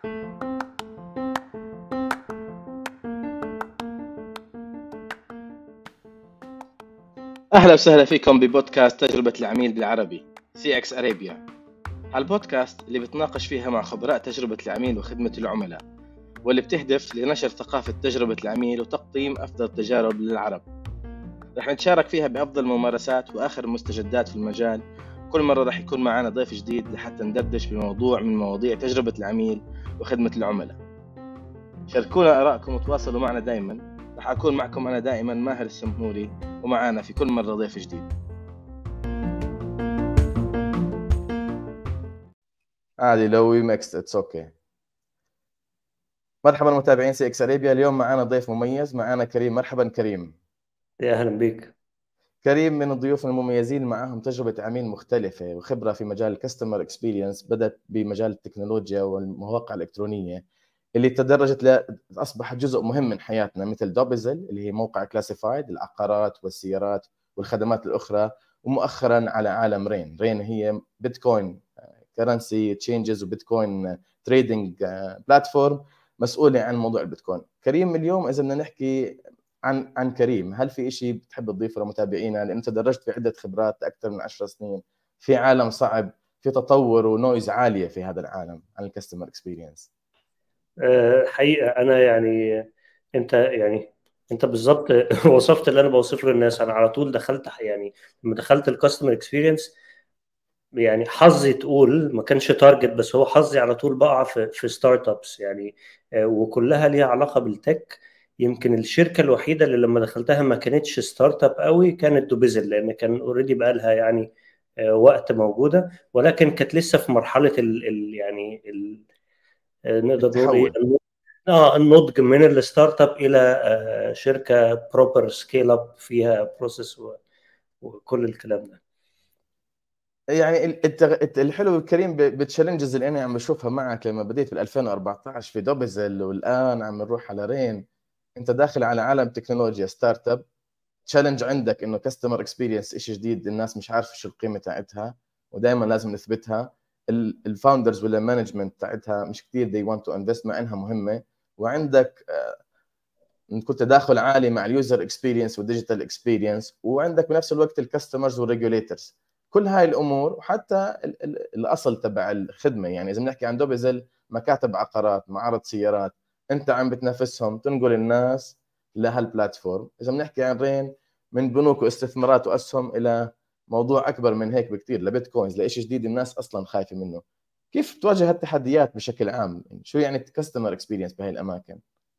اهلا وسهلا فيكم ببودكاست تجربة العميل بالعربي سي اكس اريبيا البودكاست اللي بتناقش فيها مع خبراء تجربة العميل وخدمة العملاء واللي بتهدف لنشر ثقافة تجربة العميل وتقديم افضل التجارب للعرب رح نتشارك فيها بافضل الممارسات واخر المستجدات في المجال كل مرة رح يكون معنا ضيف جديد لحتى ندردش بموضوع من مواضيع تجربة العميل وخدمة العملاء شاركونا آرائكم وتواصلوا معنا دائما رح أكون معكم أنا دائما ماهر السمهوري ومعانا في كل مرة ضيف جديد عادي لو وي ميكست اتس اوكي مرحبا متابعين سي اكس اريبيا اليوم معنا ضيف مميز معنا كريم مرحبا كريم يا اهلا بك كريم من الضيوف المميزين معهم تجربة عميل مختلفة وخبرة في مجال الكاستمر اكسبيرينس بدأت بمجال التكنولوجيا والمواقع الإلكترونية اللي تدرجت ل... أصبحت جزء مهم من حياتنا مثل دوبزل اللي هي موقع كلاسيفايد العقارات والسيارات والخدمات الأخرى ومؤخرا على عالم رين رين هي بيتكوين كرنسي تشينجز وبيتكوين تريدنج بلاتفورم مسؤولة عن موضوع البيتكوين كريم اليوم إذا بدنا نحكي عن عن كريم هل في شيء بتحب تضيفه لمتابعينا لانه تدرجت في عده خبرات اكثر من 10 سنين في عالم صعب في تطور ونويز عاليه في هذا العالم عن الكاستمر اكسبيرينس حقيقه انا يعني انت يعني انت بالظبط وصفت اللي انا بوصفه للناس انا على طول دخلت يعني لما دخلت الكاستمر اكسبيرينس يعني حظي تقول ما كانش تارجت بس هو حظي على طول بقع في في ستارت ابس يعني وكلها ليها علاقه بالتك يمكن الشركه الوحيده اللي لما دخلتها ما كانتش ستارت اب قوي كانت دوبيزل لان كان اوريدي بقى لها يعني وقت موجوده ولكن كانت لسه في مرحله ال ال يعني ال نقدر نقول ايه اه النضج من الستارت اب الى شركه بروبر سكيل اب فيها بروسيس وكل الكلام ده يعني التغ... الحلو الكريم بالتشالنجز اللي انا عم بشوفها معك لما بديت في 2014 في دوبزل والان عم نروح على رين انت داخل على عالم تكنولوجيا ستارت اب تشالنج عندك انه كاستمر اكسبيرينس شيء جديد الناس مش عارفه شو القيمه تاعتها ودائما لازم نثبتها الفاوندرز ولا المانجمنت تاعتها مش كثير دي ونت تو انفست مع انها مهمه وعندك كنت تداخل عالي مع اليوزر اكسبيرينس والديجيتال اكسبيرينس وعندك بنفس الوقت الكاستمرز والريجوليترز كل هاي الامور وحتى الاصل تبع الخدمه يعني اذا بنحكي عن دوبزل مكاتب عقارات معارض سيارات انت عم بتنافسهم تنقل الناس لهالبلاتفورم اذا بنحكي عن رين من بنوك واستثمارات واسهم الى موضوع اكبر من هيك بكثير لبيتكوينز لشيء جديد الناس اصلا خايفه منه كيف تواجه هالتحديات بشكل عام شو يعني كاستمر اكسبيرينس بهي الاماكن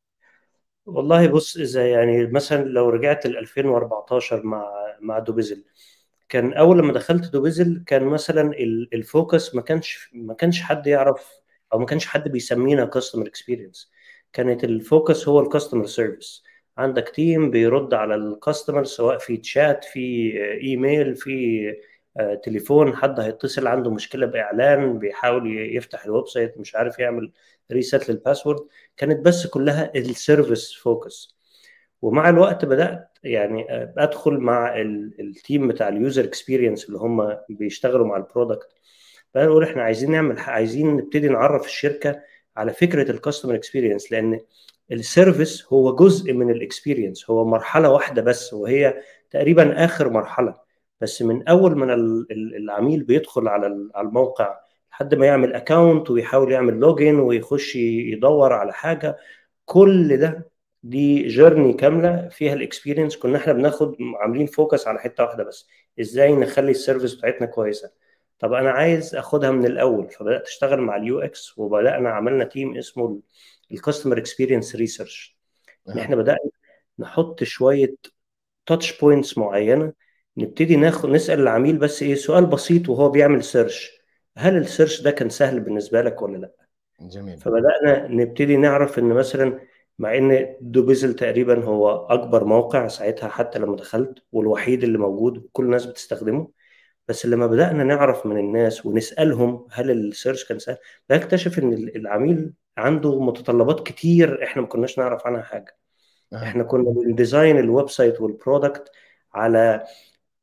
والله بص اذا يعني مثلا لو رجعت ل 2014 مع مع دوبيزل كان اول لما دخلت دوبيزل كان مثلا الفوكس ما كانش ما كانش حد يعرف او ما كانش حد بيسمينا كاستمر اكسبيرينس كانت الفوكس هو الكاستمر سيرفيس عندك تيم بيرد على الكاستمر سواء في تشات في ايميل في تليفون حد هيتصل عنده مشكله باعلان بيحاول يفتح الويب سايت مش عارف يعمل ريسيت للباسورد كانت بس كلها السيرفيس فوكس ومع الوقت بدات يعني ادخل مع التيم بتاع اليوزر اكسبيرينس اللي هم بيشتغلوا مع البرودكت بقى نقول احنا عايزين نعمل عايزين نبتدي نعرف الشركه على فكره الكاستمر اكسبيرينس لان السيرفيس هو جزء من الاكسبيرينس هو مرحله واحده بس وهي تقريبا اخر مرحله بس من اول ما العميل بيدخل على الموقع لحد ما يعمل اكونت ويحاول يعمل لوجين ويخش يدور على حاجه كل ده دي جيرني كامله فيها الاكسبيرينس كنا احنا بناخد عاملين فوكس على حته واحده بس ازاي نخلي السيرفيس بتاعتنا كويسه طب انا عايز اخدها من الاول فبدات اشتغل مع اليو اكس وبدانا عملنا تيم اسمه الكاستمر اكسبيرينس ريسيرش ان احنا بدانا نحط شويه تاتش بوينتس معينه نبتدي ناخد نسال العميل بس ايه سؤال بسيط وهو بيعمل سيرش هل السيرش ده كان سهل بالنسبه لك ولا لا جميل فبدانا نبتدي نعرف ان مثلا مع ان دوبيزل تقريبا هو اكبر موقع ساعتها حتى لما دخلت والوحيد اللي موجود كل الناس بتستخدمه بس لما بدانا نعرف من الناس ونسالهم هل السيرش كان سهل بنكتشف ان العميل عنده متطلبات كتير احنا ما كناش نعرف عنها حاجه احنا كنا بنديزاين الويب سايت والبرودكت على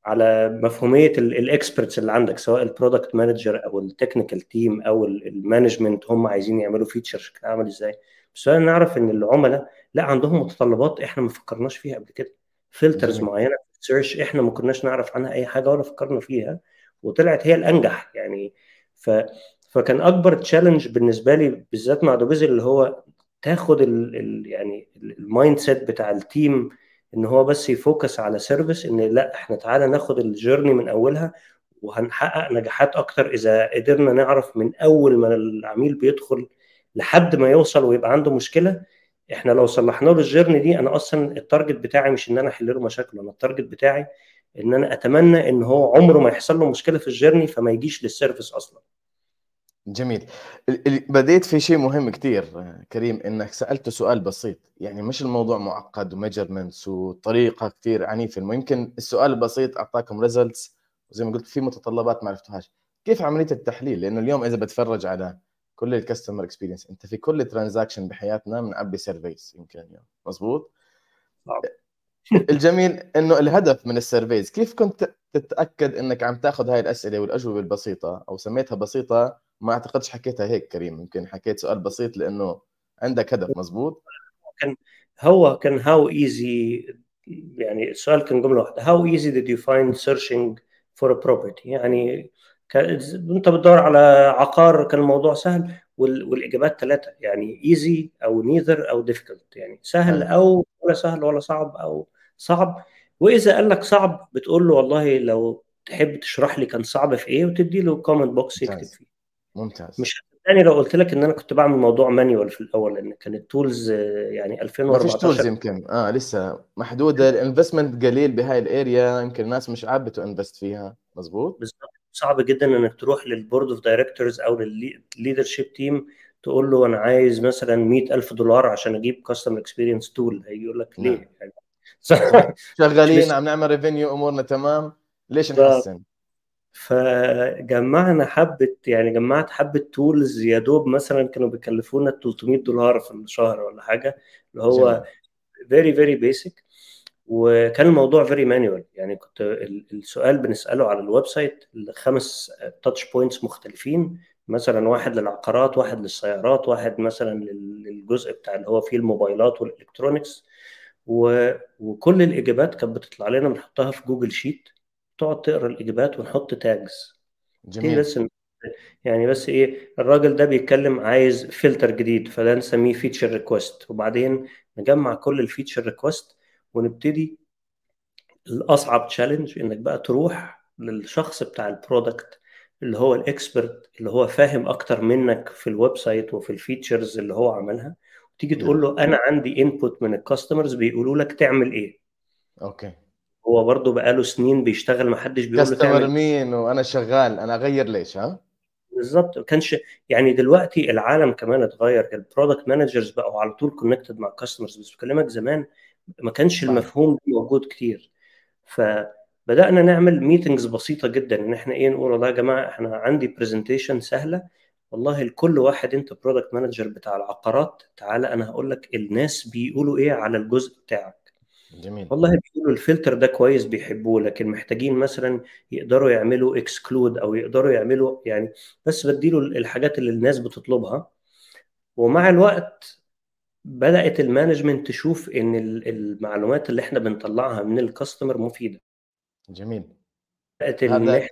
على مفهوميه الاكسبرتس اللي عندك سواء البرودكت مانجر او التكنيكال تيم او المانجمنت هم عايزين يعملوا فيتشر شكلها عامل ازاي بس انا نعرف ان العملاء لا عندهم متطلبات احنا ما فكرناش فيها قبل كده فلترز معينه في السيرش احنا ما كناش نعرف عنها اي حاجه ولا فكرنا فيها وطلعت هي الانجح يعني ف فكان اكبر تشالنج بالنسبه لي بالذات مع دوبيزل اللي هو تاخد ال ال يعني المايند سيت بتاع التيم ان هو بس يفوكس على سيرفيس ان لا احنا تعالى ناخد الجيرني من اولها وهنحقق نجاحات اكتر اذا قدرنا نعرف من اول ما العميل بيدخل لحد ما يوصل ويبقى عنده مشكله احنا لو صلحنا له الجيرني دي انا اصلا التارجت بتاعي مش ان انا احل له مشاكله انا التارجت بتاعي ان انا اتمنى ان هو عمره ما يحصل له مشكله في الجيرني فما يجيش للسيرفيس اصلا جميل بديت في شيء مهم كثير كريم انك سالته سؤال بسيط يعني مش الموضوع معقد وميجرمنتس وطريقه كثير عنيفه ممكن السؤال البسيط اعطاكم ريزلتس وزي ما قلت في متطلبات ما عرفتوهاش كيف عمليه التحليل لانه اليوم اذا بتفرج على كل الكاستمر اكسبيرينس انت في كل ترانزاكشن بحياتنا بنعبي سيرفيس يمكن اليوم مزبوط الجميل انه الهدف من السيرفيز كيف كنت تتاكد انك عم تاخذ هاي الاسئله والاجوبه البسيطه او سميتها بسيطه ما اعتقدش حكيتها هيك كريم يمكن حكيت سؤال بسيط لانه عندك هدف مزبوط كان هو كان هاو ايزي يعني السؤال كان جمله واحده هاو ايزي did you find searching for a property يعني انت بتدور على عقار كان الموضوع سهل والاجابات ثلاثه يعني ايزي او نيذر او ديفيكولت يعني سهل او ولا سهل ولا صعب او صعب واذا قال لك صعب بتقول له والله لو تحب تشرح لي كان صعب في ايه وتدي له كومنت بوكس يكتب فيه ممتاز مش هتصدقني لو قلت لك ان انا كنت بعمل موضوع مانيوال في الاول لان كانت تولز يعني 2014 ما فيش تولز يمكن اه لسه محدوده الانفستمنت قليل بهاي الاريا يمكن الناس مش عابته انفست فيها مزبوط بالظبط صعب جدا انك تروح للبورد اوف دايركتورز او للليدرشيب تيم تقول له انا عايز مثلا 100000 دولار عشان اجيب كاستمر اكسبيرينس تول هيقول لك ليه؟ نعم. يعني شغالين عم نعمل ريفينيو امورنا تمام ليش نحسن؟ فجمعنا حبه يعني جمعت حبه تولز يا دوب مثلا كانوا بيكلفونا 300 دولار في الشهر ولا حاجه اللي هو فيري فيري بيسك وكان الموضوع فيري مانوال يعني كنت السؤال بنساله على الويب سايت خمس تاتش بوينتس مختلفين مثلا واحد للعقارات واحد للسيارات واحد مثلا للجزء بتاع اللي هو فيه الموبايلات والالكترونكس وكل الاجابات كانت بتطلع لنا بنحطها في جوجل شيت تقعد تقرا الاجابات ونحط تاجز جميل بس يعني بس ايه الراجل ده بيتكلم عايز فلتر جديد فده نسميه فيتشر ريكوست وبعدين نجمع كل الفيتشر ريكوست ونبتدي الاصعب تشالنج انك بقى تروح للشخص بتاع البرودكت اللي هو الاكسبرت اللي هو فاهم اكتر منك في الويب سايت وفي الفيتشرز اللي هو عملها وتيجي تقول له انا عندي انبوت من الكاستمرز بيقولوا لك تعمل ايه اوكي هو برضه بقاله سنين بيشتغل ما حدش بيقول له كاستمر مين وانا شغال انا اغير ليش ها بالظبط ما كانش يعني دلوقتي العالم كمان اتغير البرودكت مانجرز بقوا على طول كونكتد مع الكاستمرز بس بكلمك زمان ما كانش المفهوم ده موجود كتير فبدانا نعمل ميتنجز بسيطه جدا ان احنا ايه نقول والله يا جماعه احنا عندي برزنتيشن سهله والله لكل واحد انت برودكت مانجر بتاع العقارات تعالى انا هقول لك الناس بيقولوا ايه على الجزء بتاعك جميل والله بيقولوا الفلتر ده كويس بيحبوه لكن محتاجين مثلا يقدروا يعملوا اكسكلود او يقدروا يعملوا يعني بس بديله الحاجات اللي الناس بتطلبها ومع الوقت بدات المانجمنت تشوف ان المعلومات اللي احنا بنطلعها من الكاستمر مفيده جميل بدات هذا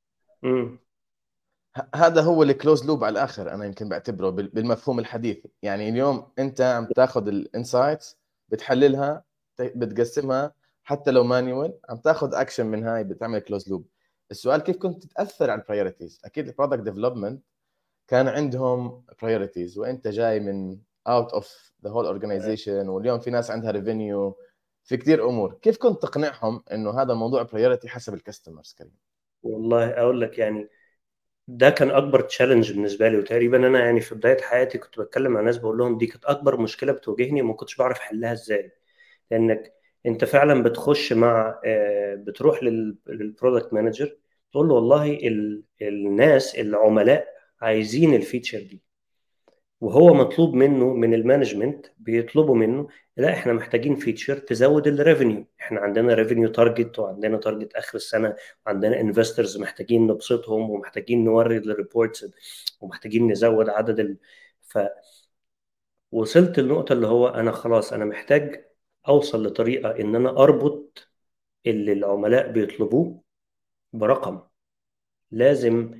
هذا هو الكلوز لوب على الاخر انا يمكن بعتبره بالمفهوم الحديث يعني اليوم انت عم تاخذ الانسايتس بتحللها بتقسمها حتى لو مانيوال عم تاخذ اكشن من هاي بتعمل كلوز لوب السؤال كيف كنت تاثر على البرايورتيز اكيد البرودكت ديفلوبمنت كان عندهم برايورتيز وانت جاي من اوت اوف ذا هول اورجانيزيشن واليوم في ناس عندها ريفينيو في كثير امور كيف كنت تقنعهم انه هذا الموضوع برايورتي حسب الكاستمرز كريم والله اقول لك يعني ده كان اكبر تشالنج بالنسبه لي وتقريبا انا يعني في بدايه حياتي كنت بتكلم مع ناس بقول لهم دي كانت اكبر مشكله بتواجهني وما كنتش بعرف احلها ازاي لانك انت فعلا بتخش مع آه، بتروح للبرودكت مانجر تقول له والله الناس العملاء عايزين الفيتشر دي وهو مطلوب منه من المانجمنت بيطلبوا منه لا احنا محتاجين فيتشر تزود الريفينيو احنا عندنا ريفينيو تارجت وعندنا تارجت اخر السنه وعندنا انفسترز محتاجين نبسطهم ومحتاجين نوري الريبورتس ومحتاجين نزود عدد ال... ف وصلت للنقطه اللي هو انا خلاص انا محتاج اوصل لطريقه ان انا اربط اللي العملاء بيطلبوه برقم لازم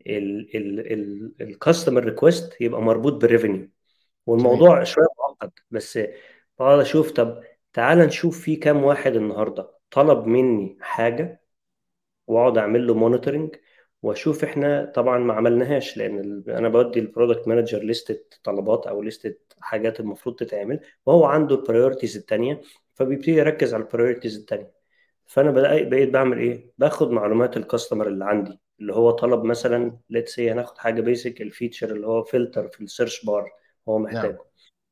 الكاستمر ريكويست يبقى مربوط بالريفينيو والموضوع شويه معقد بس بقعد اشوف طب تعال نشوف في كام واحد النهارده طلب مني حاجه واقعد اعمل له مونيتورنج واشوف احنا طبعا ما عملناهاش لان انا بدي البرودكت مانجر لستة طلبات او لستة حاجات المفروض تتعمل وهو عنده البريورتيز الثانيه فبيبتدي يركز على البريورتيز الثانيه فانا بقيت بعمل ايه باخد معلومات الكاستمر اللي عندي اللي هو طلب مثلا ليتس سي هناخد حاجه بيسك الفيتشر اللي هو فلتر في السيرش بار هو محتاجه نعم.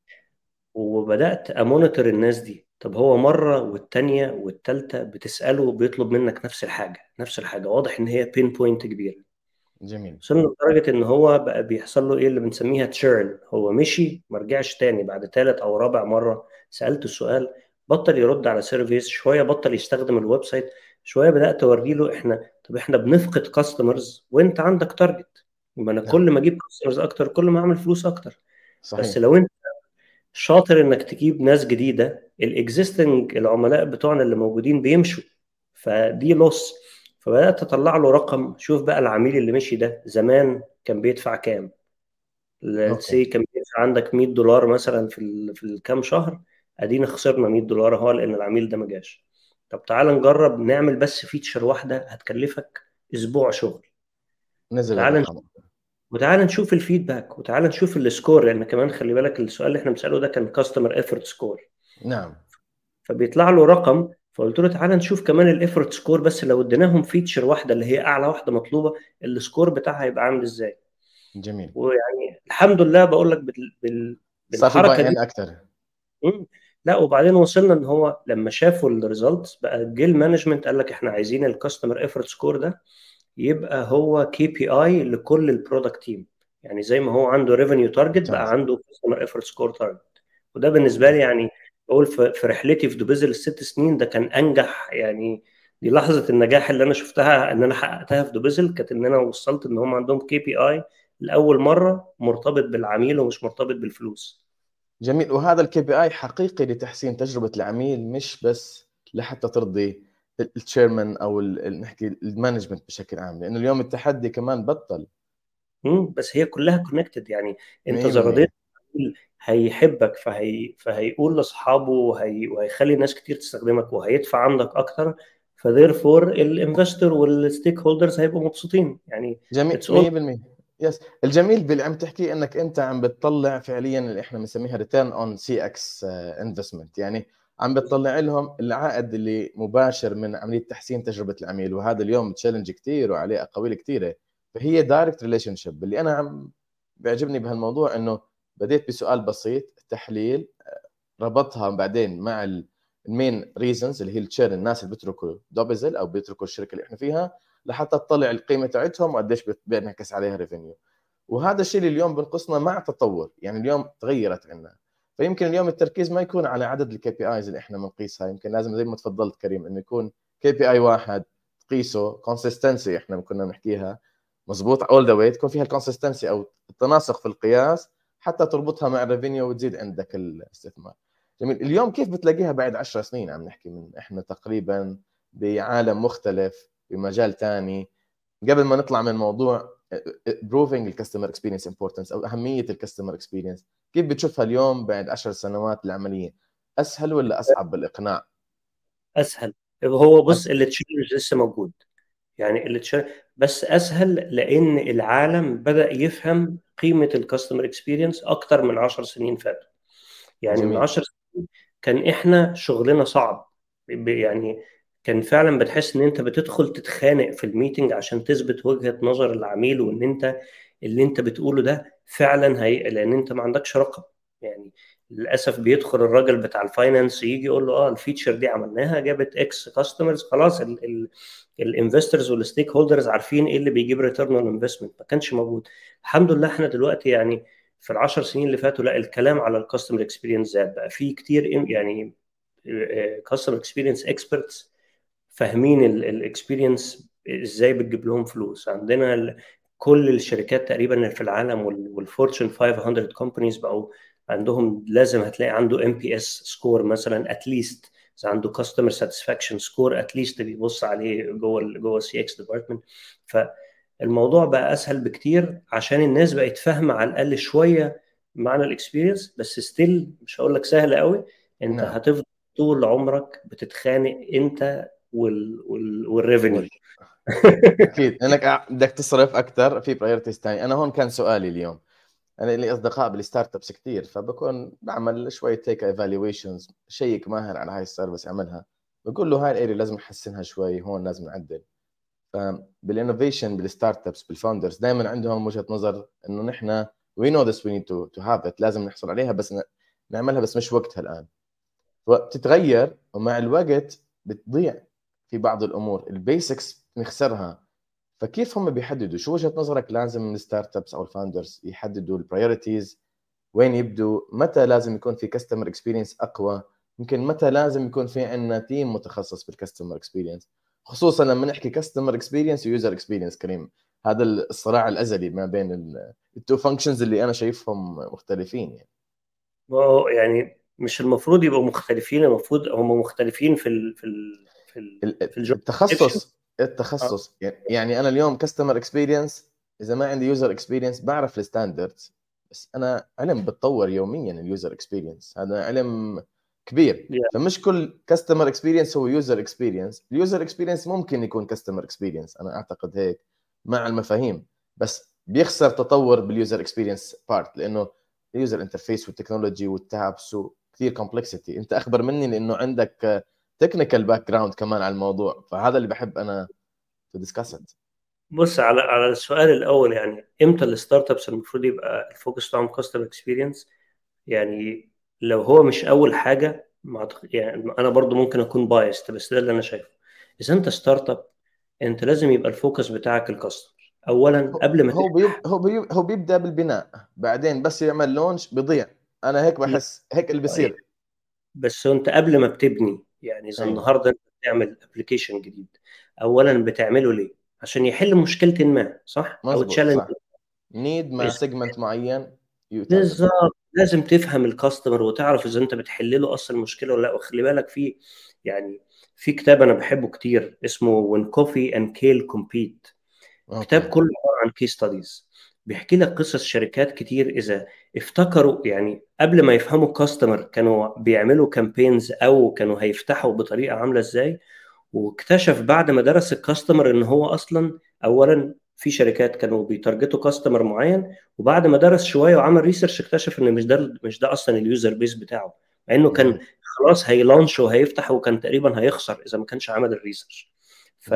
وبدات امونيتور الناس دي طب هو مره والتانيه والتالته بتساله بيطلب منك نفس الحاجه نفس الحاجه واضح ان هي بين بوينت كبيره جميل وصلنا لدرجه ان هو بقى بيحصل له ايه اللي بنسميها تشيرن هو مشي ما رجعش تاني بعد ثالث او رابع مره سالته السؤال بطل يرد على سيرفيس شويه بطل يستخدم الويب سايت شويه بدات اوري له احنا طب احنا بنفقد كاستمرز وانت عندك تارجت يبقى انا نعم. كل ما اجيب كاستمرز اكتر كل ما اعمل فلوس اكتر صحيح بس لو انت شاطر انك تجيب ناس جديده الاكزيستنج العملاء بتوعنا اللي موجودين بيمشوا فدي لوس فبدات اطلع له رقم شوف بقى العميل اللي مشي ده زمان كان بيدفع كام سي كان بيدفع عندك 100 دولار مثلا في ال... في الكام شهر ادينا خسرنا 100 دولار اهو لان العميل ده ما جاش طب تعال نجرب نعمل بس فيتشر واحده هتكلفك اسبوع شغل نزل تعال نشوف وتعال نشوف الفيدباك وتعال نشوف السكور لان كمان خلي بالك السؤال اللي احنا بنساله ده كان كاستمر ايفورت سكور نعم فبيطلع له رقم فقلت له تعالى نشوف كمان الايفورت سكور بس لو اديناهم فيتشر واحده اللي هي اعلى واحده مطلوبه السكور بتاعها هيبقى عامل ازاي جميل ويعني الحمد لله بقول لك بال... بال... صار في باين اكثر لا وبعدين وصلنا ان هو لما شافوا الريزلتس بقى جه المانجمنت قال لك احنا عايزين الكاستمر ايفورت سكور ده يبقى هو كي بي اي لكل البرودكت تيم يعني زي ما هو عنده ريفينيو تارجت بقى عنده كاستمر ايفورت سكور تارجت وده بالنسبه لي يعني بقول في رحلتي في دوبيزل الست سنين ده كان انجح يعني دي لحظه النجاح اللي انا شفتها ان انا حققتها في دوبيزل كانت ان انا وصلت ان هم عندهم كي بي اي لاول مره مرتبط بالعميل ومش مرتبط بالفلوس جميل وهذا الكي بي اي حقيقي لتحسين تجربه العميل مش بس لحتى ترضي التشيرمان او نحكي المانجمنت بشكل عام لانه اليوم التحدي كمان بطل امم بس هي كلها كونكتد يعني انت زرديت هيحبك فهي فهيقول لاصحابه وهي... وهيخلي ناس كتير تستخدمك وهيدفع عندك اكتر فذيرفور الانفستور والستيك هولدرز هيبقوا مبسوطين يعني جميل 100% يس الجميل باللي عم تحكي انك انت عم بتطلع فعليا اللي احنا بنسميها ريتيرن اون سي اكس انفستمنت يعني عم بتطلع لهم العائد اللي مباشر من عمليه تحسين تجربه العميل وهذا اليوم تشالنج كثير وعليه اقاويل كثيره فهي دايركت ريليشن شيب اللي انا عم بيعجبني بهالموضوع انه بديت بسؤال بسيط تحليل ربطها بعدين مع المين ريزنز اللي هي التشيرن الناس اللي بيتركوا دوبزل او بيتركوا الشركه اللي احنا فيها لحتى تطلع القيمه تاعتهم وقديش بينعكس عليها ريفينيو وهذا الشيء اللي اليوم بنقصنا مع التطور يعني اليوم تغيرت عندنا فيمكن اليوم التركيز ما يكون على عدد الكي بي ايز اللي احنا بنقيسها يمكن لازم زي ما تفضلت كريم انه يكون كي بي اي واحد تقيسه كونسيستنسي احنا كنا بنحكيها مضبوط اول ذا واي تكون فيها الكونسيستنسي او التناسق في القياس حتى تربطها مع الريفينيو وتزيد عندك الاستثمار جميل اليوم كيف بتلاقيها بعد 10 سنين عم نحكي من احنا تقريبا بعالم مختلف بمجال ثاني قبل ما نطلع من موضوع بروفينج الكاستمر اكسبيرينس امبورتنس او اهميه الكاستمر اكسبيرينس كيف بتشوفها اليوم بعد 10 سنوات العمليه اسهل ولا اصعب بالاقناع اسهل هو بص التشالنج لسه موجود يعني التشالنج بس اسهل لان العالم بدا يفهم قيمه الكاستمر اكسبيرينس اكتر من 10 سنين فاتوا يعني جميل. من 10 سنين كان احنا شغلنا صعب يعني كان فعلا بتحس ان انت بتدخل تتخانق في الميتنج عشان تثبت وجهه نظر العميل وان انت اللي انت بتقوله ده فعلا هي لان انت ما عندكش رقم يعني للاسف بيدخل الراجل بتاع الفاينانس يجي يقول له اه الفيتشر دي عملناها جابت اكس كاستمرز خلاص الانفسترز والستيك هولدرز عارفين ايه اللي بيجيب ريتيرن اون انفستمنت ما كانش موجود الحمد لله احنا دلوقتي يعني في العشر سنين اللي فاتوا لا الكلام على الكاستمر اكسبيرينس زاد بقى في كتير يعني كاستمر اكسبيرينس اكسبرتس فاهمين الاكسبيرينس ازاي بتجيب لهم فلوس عندنا كل الشركات تقريبا اللي في العالم والفورتشن 500 كومبانيز بقوا عندهم لازم هتلاقي عنده ام بي اس سكور مثلا اتليست اذا عنده كاستمر ساتسفاكشن سكور اتليست بيبص عليه جوه جوه السي اكس ديبارتمنت فالموضوع بقى اسهل بكتير عشان الناس بقت فاهمه على الاقل شويه معنى الاكسبيرينس بس ستيل مش هقول لك سهل قوي انت نعم. هتفضل طول عمرك بتتخانق انت وال وال والريفينيو اكيد انك بدك تصرف اكثر في برايورتيز ثانيه انا هون كان سؤالي اليوم انا لي اصدقاء بالستارت ابس كثير فبكون بعمل شويه تيك ايفالويشنز شيك ماهر على هاي السيرفيس عملها بقول له هاي الاريا لازم نحسنها شوي هون لازم نعدل فبالانوفيشن بالستارت ابس بالفاوندرز دائما عندهم وجهه نظر انه نحن وي نو ذس وي نيد تو تو هاف ات لازم نحصل عليها بس نعملها بس مش وقتها الان وبتتغير ومع الوقت بتضيع في بعض الامور البيسكس نخسرها فكيف هم بيحددوا شو وجهه نظرك لازم الستارت ابس او الفاوندرز يحددوا البرايورتيز وين يبدوا متى لازم يكون في كاستمر اكسبيرينس اقوى يمكن متى لازم يكون في عندنا تيم متخصص بالكاستمر اكسبيرينس خصوصا لما نحكي كاستمر اكسبيرينس ويوزر اكسبيرينس كريم هذا الصراع الازلي ما بين التو فانكشنز اللي انا شايفهم مختلفين يعني يعني مش المفروض يبقوا مختلفين المفروض هم مختلفين في ال في ال في, ال في التخصص التخصص آه. يعني انا اليوم كاستمر اكسبيرينس اذا ما عندي يوزر اكسبيرينس بعرف الستاندردز بس انا علم بتطور يوميا اليوزر اكسبيرينس هذا علم كبير yeah. فمش كل كاستمر اكسبيرينس هو يوزر اكسبيرينس اليوزر اكسبيرينس ممكن يكون كاستمر اكسبيرينس انا اعتقد هيك مع المفاهيم بس بيخسر تطور باليوزر اكسبيرينس بارت لانه اليوزر انترفيس والتكنولوجي والتابس وكثير كومبلكسيتي انت اخبر مني لانه عندك تكنيكال باك جراوند كمان على الموضوع فهذا اللي بحب انا تو ديسكاس بص على على السؤال الاول يعني امتى الستارت ابس المفروض يبقى الفوكس بتاعهم كاستمر اكسبيرينس يعني لو هو مش اول حاجه يعني انا برضو ممكن اكون بايست بس ده اللي انا شايفه اذا انت ستارت اب انت لازم يبقى الفوكس بتاعك الكاستمر اولا قبل ما هو بيب... هو بيب... هو بيبدا بالبناء بعدين بس يعمل لونش بيضيع انا هيك بحس هيك اللي بيصير بس انت قبل ما بتبني يعني اذا أيوة. النهارده انت بتعمل ابلكيشن جديد اولا بتعمله ليه؟ عشان يحل مشكله ما صح؟ او تشالنج نيد مع سيجمنت معين بالظبط لازم تفهم الكاستمر وتعرف اذا انت بتحل له اصلا المشكله ولا لا وخلي بالك في يعني في كتاب انا بحبه كتير اسمه When Coffee and Kale Compete كتاب كله عباره عن كيس ستاديز بيحكي لك قصص شركات كتير اذا افتكروا يعني قبل ما يفهموا الكاستمر كانوا بيعملوا كامبينز او كانوا هيفتحوا بطريقه عامله ازاي واكتشف بعد ما درس الكاستمر ان هو اصلا اولا في شركات كانوا بيتارجتوا كاستمر معين وبعد ما درس شويه وعمل ريسيرش اكتشف ان مش ده مش ده اصلا اليوزر بيس بتاعه مع انه كان خلاص هيلانش وهيفتح وكان تقريبا هيخسر اذا ما كانش عمل الريسيرش ف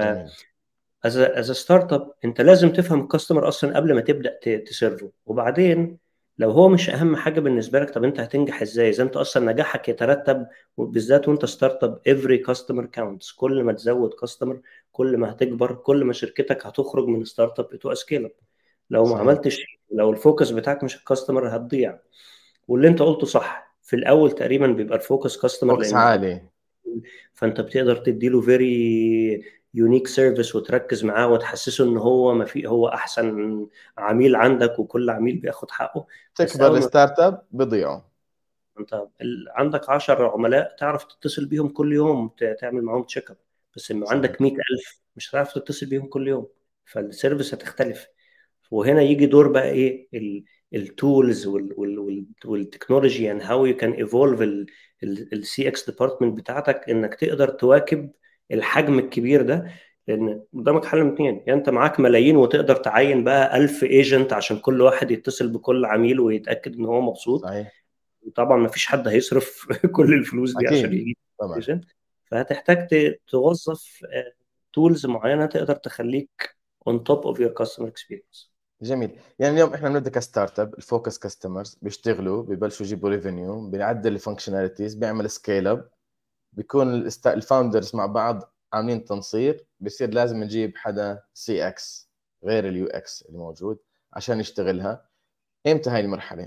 از از ستارت اب انت لازم تفهم الكاستمر اصلا قبل ما تبدا تسيرفه وبعدين لو هو مش اهم حاجه بالنسبه لك طب انت هتنجح ازاي اذا انت اصلا نجاحك يترتب بالذات وانت ستارت اب افري كاستمر كاونتس كل ما تزود كاستمر كل ما هتكبر كل ما شركتك هتخرج من ستارت اب تو سكيل اب لو ما عملتش لو الفوكس بتاعك مش الكاستمر هتضيع واللي انت قلته صح في الاول تقريبا بيبقى الفوكس كاستمر فوكس عالي فانت بتقدر تديله فيري يونيك سيرفيس وتركز معاه وتحسسه ان هو ما في هو احسن عميل عندك وكل عميل بياخد حقه تكبر الستارت اب بيضيعوا انت عندك 10 عملاء تعرف تتصل بيهم كل يوم تعمل معاهم تشيك اب بس لما عندك 100000 مش هتعرف تتصل بيهم كل يوم فالسيرفيس هتختلف وهنا يجي دور بقى ايه التولز والتكنولوجي يعني هاو يو كان ايفولف السي اكس ديبارتمنت بتاعتك انك تقدر تواكب الحجم الكبير ده لان قدامك حل من اثنين يعني انت معاك ملايين وتقدر تعين بقى 1000 ايجنت عشان كل واحد يتصل بكل عميل ويتاكد ان هو مبسوط صحيح وطبعا ما فيش حد هيصرف كل الفلوس دي أكيد. عشان يجيب طبعا ايجنت فهتحتاج توظف تولز معينه تقدر تخليك on top of your customer experience جميل يعني اليوم احنا بنبدا كستارت اب الفوكس كاستمرز بيشتغلوا ببلشوا يجيبوا ريفينيو بنعدل الفانكشناليتيز بيعمل سكيل اب بيكون الفاوندرز مع بعض عاملين تنصير بصير لازم نجيب حدا سي اكس غير اليو اكس اللي موجود عشان يشتغلها امتى هاي المرحله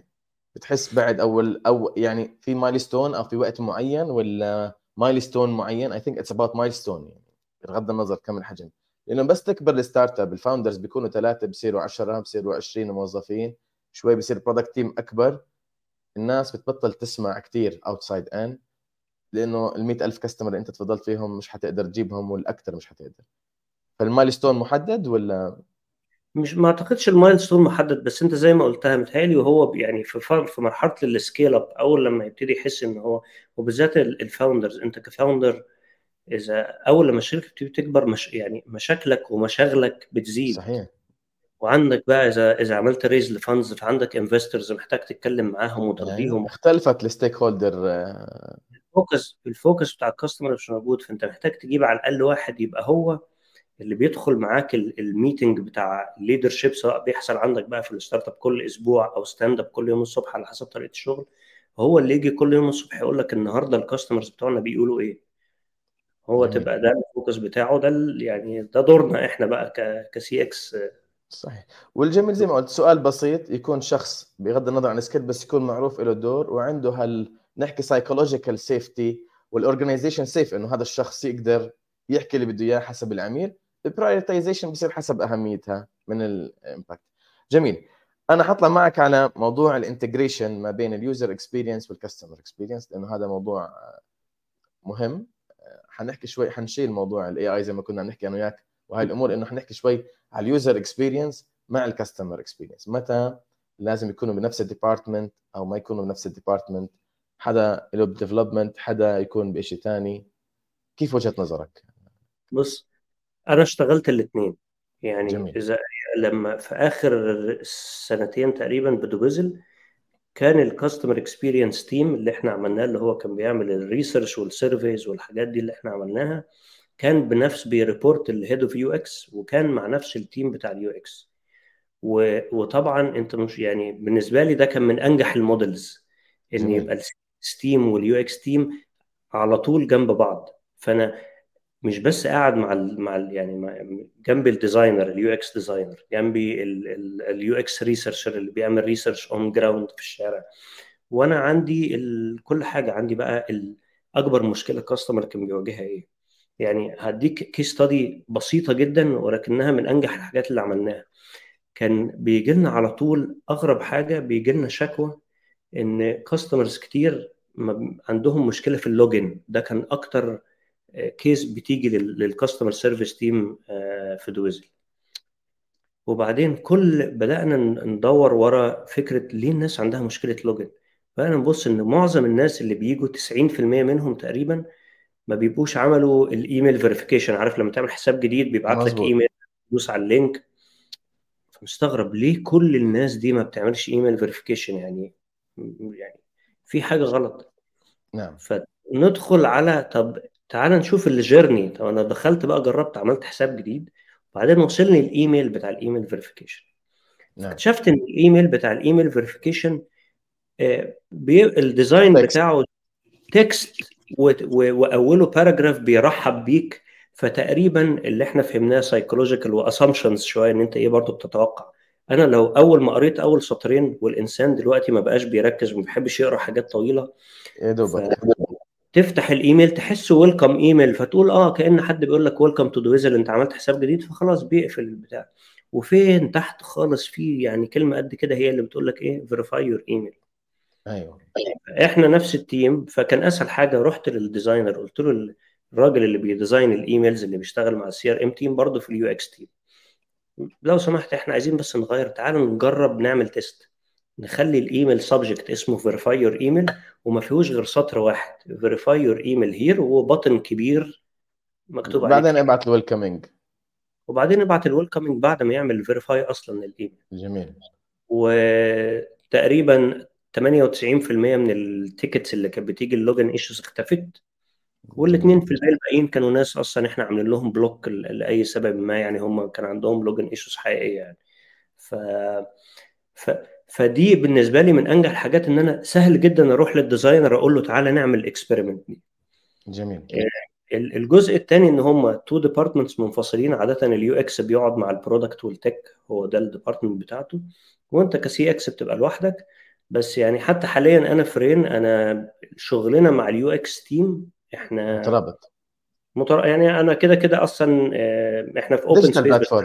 بتحس بعد اول او يعني في مايلستون او في وقت معين ولا مايلستون معين اي ثينك اتس اباوت مايلستون يعني بغض النظر كم الحجم لانه بس تكبر الستارت اب الفاوندرز بيكونوا ثلاثه بصيروا 10 بصيروا 20 موظفين شوي بصير برودكت تيم اكبر الناس بتبطل تسمع كثير اوتسايد ان لانه ال 100000 كاستمر اللي انت تفضلت فيهم مش حتقدر تجيبهم والاكثر مش حتقدر فالمايلستون محدد ولا مش ما اعتقدش المايلستون محدد بس انت زي ما قلتها متهيألي وهو يعني في في مرحله السكيل اب اول لما يبتدي يحس ان هو وبالذات الفاوندرز انت كفاوندر اذا اول لما الشركه بتبتدي تكبر مش يعني مشاكلك ومشاغلك بتزيد صحيح وعندك بقى اذا اذا عملت ريز لفاندز فعندك انفسترز محتاج تتكلم معاهم وترضيهم يعني اختلفت الستيك هولدر الفوكس الفوكس بتاع الكاستمر مش موجود فانت محتاج تجيب على الاقل واحد يبقى هو اللي بيدخل معاك الميتنج بتاع الليدرشيب سواء بيحصل عندك بقى في الستارت اب كل اسبوع او ستاند اب كل يوم الصبح على حسب طريقه الشغل هو اللي يجي كل يوم الصبح يقول لك النهارده الكاستمرز بتوعنا بيقولوا ايه هو جميل. تبقى ده الفوكس بتاعه ده يعني ده دورنا احنا بقى كسي اكس صحيح والجميل زي ما قلت سؤال بسيط يكون شخص بغض النظر عن السكيل بس يكون معروف له دور وعنده هال نحكي سايكولوجيكال سيفتي والاورجنايزيشن سيف انه هذا الشخص يقدر يحكي اللي بده اياه حسب العميل البرايورتيزيشن بصير حسب اهميتها من الامباكت جميل انا حطلع معك على موضوع الانتجريشن ما بين اليوزر اكسبيرينس والكاستمر اكسبيرينس لانه هذا موضوع مهم حنحكي شوي حنشيل موضوع الاي اي زي ما كنا نحكي انا وياك وهي الامور انه حنحكي شوي على اليوزر اكسبيرينس مع الكاستمر اكسبيرينس متى لازم يكونوا بنفس الديبارتمنت او ما يكونوا بنفس الديبارتمنت حدا له ديفلوبمنت حدا يكون بشيء ثاني كيف وجهه نظرك بص انا اشتغلت الاثنين يعني جميل. اذا لما في اخر سنتين تقريبا بدوبزل كان الكاستمر اكسبيرينس تيم اللي احنا عملناه اللي هو كان بيعمل الريسيرش والسيرفيز والحاجات دي اللي احنا عملناها كان بنفس بيريبورت الهيد اوف يو اكس وكان مع نفس التيم بتاع اليو اكس وطبعا انت مش يعني بالنسبه لي ده كان من انجح المودلز ان جميل. يبقى الستيم واليو اكس تيم على طول جنب بعض فانا مش بس قاعد مع ال مع ال يعني مع جنب الديزاينر اليو اكس ديزاينر جنبي اليو اكس ريسيرشر اللي بيعمل ريسيرش اون جراوند في الشارع وانا عندي كل حاجه عندي بقى اكبر مشكله الكاستمر كان بيواجهها ايه يعني هديك كيس ستادي بسيطه جدا ولكنها من انجح الحاجات اللي عملناها كان بيجي لنا على طول اغرب حاجه بيجي لنا شكوى ان كاستمرز كتير عندهم مشكله في اللوجن ده كان اكتر كيس بتيجي للكاستمر سيرفيس تيم في دويزل وبعدين كل بدانا ندور ورا فكره ليه الناس عندها مشكله لوجن فانا نبص ان معظم الناس اللي بيجوا 90% منهم تقريبا ما بيبقوش عملوا الايميل فيريفيكيشن عارف لما تعمل حساب جديد بيبعت لك ايميل تدوس على اللينك فمستغرب ليه كل الناس دي ما بتعملش ايميل فيريفيكيشن يعني يعني في حاجه غلط نعم فندخل على طب تعال نشوف الجيرني طب انا دخلت بقى جربت عملت حساب جديد وبعدين وصلني الايميل بتاع الايميل فيريفيكيشن نعم. اكتشفت ان الايميل بتاع الايميل فيريفيكيشن آه الديزاين بتاعه تكست واوله باراجراف بيرحب بيك فتقريبا اللي احنا فهمناه سايكولوجيكال واسامبشنز شويه ان انت ايه برضه بتتوقع انا لو اول ما قريت اول سطرين والانسان دلوقتي ما بقاش بيركز وما بيحبش يقرا حاجات طويله يا دوبك تفتح الايميل تحسه ويلكم ايميل فتقول اه كان حد بيقول لك ويلكم تو دويزل انت عملت حساب جديد فخلاص بيقفل البتاع وفين تحت خالص في يعني كلمه قد كده هي اللي بتقول لك ايه فيريفاي يور ايميل ايوه احنا نفس التيم فكان اسهل حاجه رحت للديزاينر قلت له الراجل اللي بيديزاين الايميلز اللي بيشتغل مع السي ار ام تيم برضه في اليو اكس تيم لو سمحت احنا عايزين بس نغير تعالوا نجرب نعمل تيست نخلي الايميل سبجكت اسمه فيريفاي يور ايميل وما فيهوش غير سطر واحد فيريفاي يور ايميل هير وبطن كبير مكتوب عليه بعدين ابعت الويلكمينج وبعدين ابعت الويلكمينج بعد ما يعمل فيريفاي اصلا للايميل جميل وتقريبا 98% من التيكتس اللي كانت بتيجي اللوجن ايشوز اختفت وال 2% الباقيين كانوا ناس اصلا احنا عاملين لهم بلوك لاي سبب ما يعني هم كان عندهم لوجن ايشوز حقيقيه يعني ف ف فدي بالنسبه لي من انجح الحاجات ان انا سهل جدا اروح للديزاينر اقول له تعالى نعمل اكسبيرمنت دي جميل الجزء الثاني ان هم تو ديبارتمنتس منفصلين عاده اليو اكس بيقعد مع البرودكت والتك هو ده الديبارتمنت بتاعته وانت كسي اكس بتبقى لوحدك بس يعني حتى حاليا انا فرين انا شغلنا مع اليو اكس تيم احنا مترابط متر... يعني انا كده كده اصلا آه، احنا في اوبن ديجيتال سبيس بلاتفورم